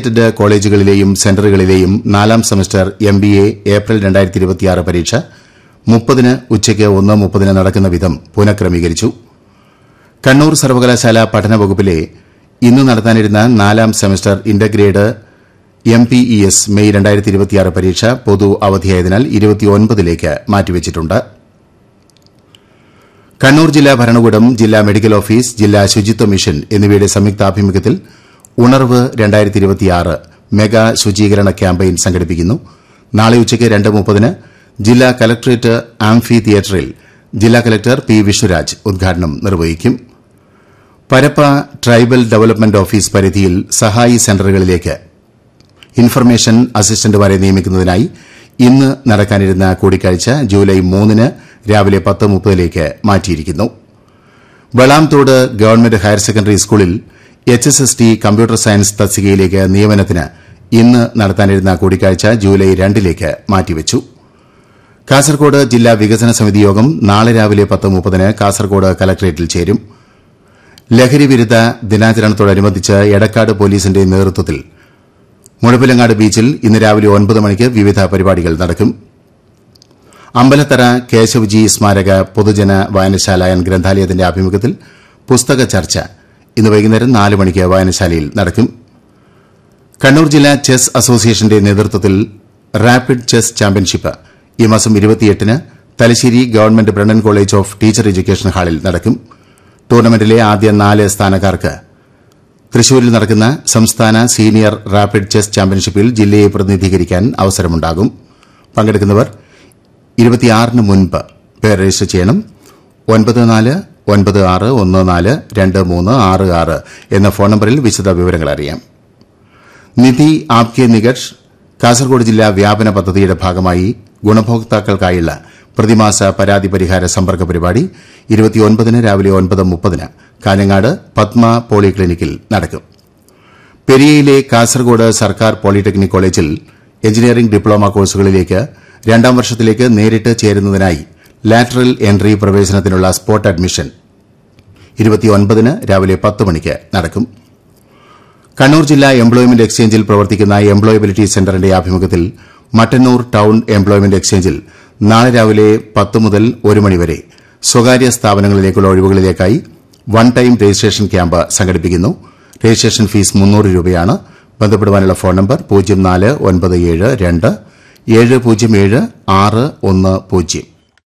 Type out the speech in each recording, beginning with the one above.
affiliated കോളേജുകളിലെയും സെന്ററുകളിലെയും നാലാം semester M B A April രണ്ടായിരത്തി ഇരുപത്തിയാറ് പരീക്ഷ മുപ്പതിന് ഉച്ചയ്ക്ക് ഒന്ന് മുപ്പതിന് നടക്കുന്ന വിധം പുനഃക്രമീകരിച്ചു കണ്ണൂർ സർവകലാശാല പഠന വകുപ്പിലെ ഇന്ന് നടത്താനിരുന്ന നാലാം semester integrated M P E S May രണ്ടായിരത്തി ഇരുപത്തിയാറ് പരീക്ഷ പൊതു അവധിയായതിനാൽ ഇരുപത്തിയൊൻപതിലേക്ക് മാറ്റിവച്ചിട്ടുണ്ട് കണ്ണൂർ ജില്ലാ ഭരണകൂടം ജില്ലാ മെഡിക്കൽ ഓഫീസ് ജില്ലാ ശുചിത്വ മിഷൻ എന്നിവയുടെ സംയുക്താഭിമുഖ്യത്തിൽ ഉണർവ് രണ്ടായിരത്തി ഇരുപത്തിയാറ് മെഗാ ശുചീകരണ ക്യാമ്പയിൻ സംഘടിപ്പിക്കുന്നു നാളെ ഉച്ചയ്ക്ക് രണ്ട് മുപ്പതിന് ജില്ലാ കലക്ടറേറ്റ് ആംഫി തിയേറ്ററിൽ ജില്ലാ കലക്ടർ പി വിഷ്ണുരാജ് ഉദ്ഘാടനം നിർവഹിക്കും പരപ്പ ട്രൈബൽ ഡെവലപ്മെന്റ് ഓഫീസ് പരിധിയിൽ സഹായി സെന്ററുകളിലേക്ക് ഇൻഫർമേഷൻ അസിസ്റ്റന്റുമാരെ നിയമിക്കുന്നതിനായി ഇന്ന് നടക്കാനിരുന്ന കൂടിക്കാഴ്ച ജൂലൈ മൂന്നിന് രാവിലെ പത്ത് മുപ്പതിലേക്ക് മാറ്റിയിരിക്കുന്നു വെളാംതോട് ഗവൺമെന്റ് ഹയർ സെക്കൻഡറി സ്കൂളിൽ H S S T computer science തസ്തികയിലേക്ക് നിയമനത്തിന് ഇന്ന് നടത്താനിരുന്ന കൂടിക്കാഴ്ച ജൂലൈ രണ്ടിലേക്ക് മാറ്റിവച്ചു കാസർകോട് ജില്ലാ വികസന സമിതി യോഗം നാളെ രാവിലെ പത്ത് മുപ്പതിന് കാസർകോട് കലക്ടറേറ്റിൽ ചേരും ലഹരി വിരുദ്ധ ദിനാചരണത്തോടനുബന്ധിച്ച് എടക്കാട് പോലീസിന്റെ നേതൃത്വത്തിൽ മുഴപ്പിലങ്ങാട് ബീച്ചിൽ ഇന്ന് രാവിലെ ഒൻപത് മണിക്ക് വിവിധ പരിപാടികൾ നടക്കും അമ്പലത്തറ കേശവജി സ്മാരക പൊതുജന വായനശാല ആൻഡ് ഗ്രന്ഥാലയത്തിന്റെ ആഭിമുഖ്യത്തിൽ പുസ്തക ചർച്ച ഇന്ന് വൈകുന്നേരം നാല് മണിക്ക് വായനശാലയിൽ നടക്കും കണ്ണൂർ ജില്ലാ ചെസ് അസോസിയേഷന്റെ നേതൃത്വത്തിൽ റാപ്പിഡ് ചെസ് ചാമ്പ്യൻഷിപ്പ് ഈ മാസം ഇരുപത്തിയെട്ടിന് Thalassery government Brennen college of teacher education ഹാളിൽ നടക്കും ടൂർണമെന്റിലെ ആദ്യ നാല് സ്ഥാനക്കാർക്ക് തൃശൂരിൽ നടക്കുന്ന സംസ്ഥാന സീനിയർ റാപ്പിഡ് ചെസ് ചാമ്പ്യൻഷിപ്പിൽ ജില്ലയെ പ്രതിനിധീകരിക്കാൻ അവസരമുണ്ടാകും പങ്കെടുക്കുന്നവർ ഇരുപത്തിയാറിന് മുൻപ് പേര് രജിസ്റ്റർ ചെയ്യണം ഒൻപത് നാല് ഒൻപത് ആറ് ഒന്ന് നാല് രണ്ട് മൂന്ന് ആറ് ആറ് എന്ന ഫോൺ നമ്പറിൽ വിശദ വിവരങ്ങൾ അറിയാം നിധി ആപ്കെ നികഷ് കാസർഗോഡ് ജില്ലാ വ്യാപന പദ്ധതിയുടെ ഭാഗമായി ഗുണഭോക്താക്കൾക്കായുള്ള പ്രതിമാസ പരാതി പരിഹാര സമ്പർക്ക പരിപാടി ഇരുപത്തിയൊൻപതിന് രാവിലെ ഒൻപത് മുപ്പതിന് കാഞ്ഞങ്ങാട് പത്മ പോളിക്ലിനിക്കിൽ നടക്കും പെരിയയിലെ കാസർഗോഡ് സർക്കാർ പോളിടെക്നിക് കോളേജിൽ എഞ്ചിനീയറിംഗ് ഡിപ്ലോമ കോഴ്സുകളിലേക്ക് രണ്ടാം വർഷത്തിലേക്ക് നേരിട്ട് ചേരുന്നതിനായി ലാറ്ററൽ എൻട്രി പ്രവേശനത്തിനുള്ള സ്പോട്ട് അഡ്മിഷൻ ഇരുപത്തിയൊൻപതിന് രാവിലെ പത്ത് മണിക്ക് നടക്കും കണ്ണൂർ ജില്ലാ എംപ്ലോയ്മെന്റ് എക്സ്ചേഞ്ചിൽ പ്രവർത്തിക്കുന്ന എംപ്ലോയബിലിറ്റി സെന്ററിന്റെ ആഭിമുഖ്യത്തിൽ മട്ടന്നൂർ ടൌൺ എംപ്ലോയ്മെന്റ് എക്സ്ചേഞ്ചിൽ നാളെ രാവിലെ പത്ത് മുതൽ ഒരു മണിവരെ സ്വകാര്യ സ്ഥാപനങ്ങളിലേക്കുള്ള ഒഴിവുകളിലേക്കായി വൺ ടൈം രജിസ്ട്രേഷൻ ക്യാമ്പ് സംഘടിപ്പിക്കുന്നു രജിസ്ട്രേഷൻ ഫീസ് മുന്നൂറ് രൂപയാണ് ബന്ധപ്പെടുവാനുള്ള ഫോൺ നമ്പർ പൂജ്യം നാല് ഒൻപത് ഏഴ് രണ്ട് ഏഴ് പൂജ്യം ഏഴ് ആറ് ഒന്ന് പൂജ്യം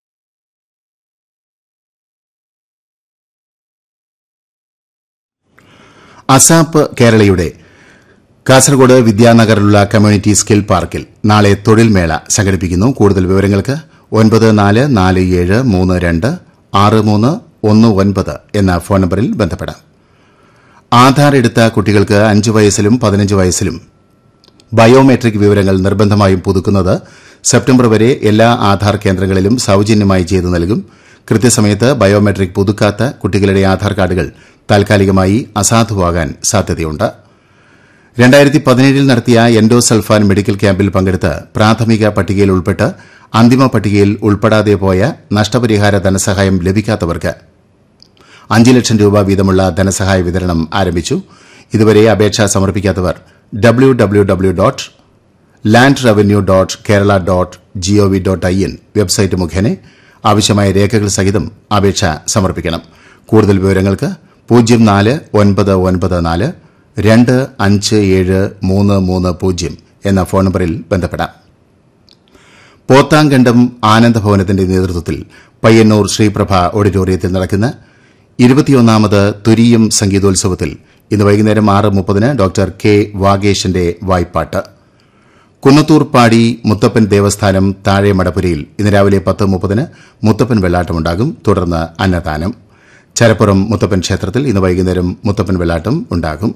അസാപ്പ് കേരളയുടെ കാസർഗോഡ് വിദ്യാനഗറിലുള്ള കമ്മ്യൂണിറ്റി സ്കിൽ പാർക്കിൽ നാളെ തൊഴിൽ മേള സംഘടിപ്പിക്കുന്നു കൂടുതൽ വിവരങ്ങൾക്ക് ഒൻപത് നാല് നാല് ഏഴ് മൂന്ന് രണ്ട് ആറ് മൂന്ന് ഒന്ന് ഒൻപത് എന്ന ഫോൺ നമ്പറിൽ ബന്ധപ്പെടാം ആധാർ എടുത്ത കുട്ടികൾക്ക് അഞ്ച് വയസ്സിലും പതിനഞ്ച് വയസ്സിലും ബയോമെട്രിക് വിവരങ്ങൾ നിർബന്ധമായും പുതുക്കുന്നത് സെപ്റ്റംബർ വരെ എല്ലാ ആധാർ കേന്ദ്രങ്ങളിലും സൌജന്യമായി ചെയ്തു നൽകും കൃത്യസമയത്ത് ബയോമെട്രിക് പുതുക്കാത്ത കുട്ടികളുടെ ആധാർ കാർഡുകൾ താൽക്കാലികമായി അസാധുവാകാൻ സാധ്യതയുണ്ട് രണ്ടായിരത്തി പതിനേഴിൽ നടത്തിയ എൻഡോസൾഫാൻ മെഡിക്കൽ ക്യാമ്പിൽ പങ്കെടുത്ത് പ്രാഥമിക പട്ടികയിൽ ഉൾപ്പെട്ട് അന്തിമ പട്ടികയിൽ ഉൾപ്പെടാതെ പോയ നഷ്ടപരിഹാര ധനസഹായം ലഭിക്കാത്തവർക്ക് അഞ്ച് ലക്ഷം രൂപ വീതമുള്ള ധനസഹായ വിതരണം ആരംഭിച്ചു ഇതുവരെ അപേക്ഷ സമർപ്പിക്കാത്തവർ W W W dot land revenue dot Kerala dot GOV dot I N website മുഖേന ആവശ്യമായ രേഖകൾ സഹിതം അപേക്ഷ സമർപ്പിക്കണം കൂടുതൽ വിവരങ്ങൾക്ക് പൂജ്യം നാല് ഒൻപത് ഒൻപത് നാല് രണ്ട് അഞ്ച് ഏഴ് മൂന്ന് മൂന്ന് പൂജ്യം എന്ന ഫോൺ നമ്പറിൽ ബന്ധപ്പെടാം പോത്താങ്കണ്ടം ആനന്ദഭവനത്തിന്റെ നേതൃത്വത്തിൽ പയ്യന്നൂർ ശ്രീപ്രഭ ഓഡിറ്റോറിയത്തിൽ നടക്കുന്ന ഇരുപത്തിയൊന്നാമത് തുരീയം സംഗീതോത്സവത്തിൽ ഇന്ന് വൈകുന്നേരം ആറ് മുപ്പതിന് ഡോക്ടർ കെ വാഗേഷിന്റെ വായ്പാട്ട് കുന്നത്തൂർ പാടി മുത്തപ്പൻ ദേവസ്ഥാനം താഴെ മടപ്പുരയിൽ ഇന്ന് രാവിലെ പത്ത് മുപ്പതിന് മുത്തപ്പൻ വെള്ളാട്ടമുണ്ടാകും തുടർന്ന് അന്നദാനം ചരപ്പുറം മുത്തപ്പൻ ക്ഷേത്രത്തിൽ ഇന്ന് വൈകുന്നേരം മുത്തപ്പൻ വെള്ളാട്ടം ഉണ്ടാകും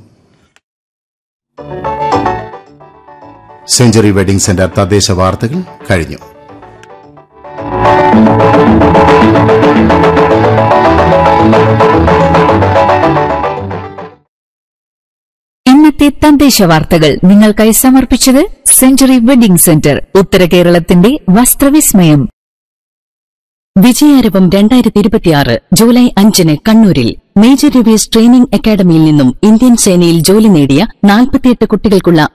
സെഞ്ചുറി വെഡിംഗ് സെന്റർ തദ്ദേശ വാർത്തകൾ കഴിഞ്ഞു ഇന്നത്തെ തദ്ദേശ വാർത്തകൾ നിങ്ങൾക്കായി സമർപ്പിച്ചത് സെഞ്ചുറി വെഡിംഗ് സെന്റർ ഉത്തര കേരളത്തിന്റെ വസ്ത്രവിസ്മയം വിജയാരവം രണ്ടായിരത്തി ഇരുപത്തിയാറ് ജൂലൈ അഞ്ചിന് കണ്ണൂരിൽ മേജർ രവീസ് ട്രെയിനിംഗ് അക്കാദമിയിൽ നിന്നും ഇന്ത്യൻ സേനയിൽ ജോലി നേടിയ നാൽപ്പത്തിയെട്ട് കുട്ടികൾക്കുള്ള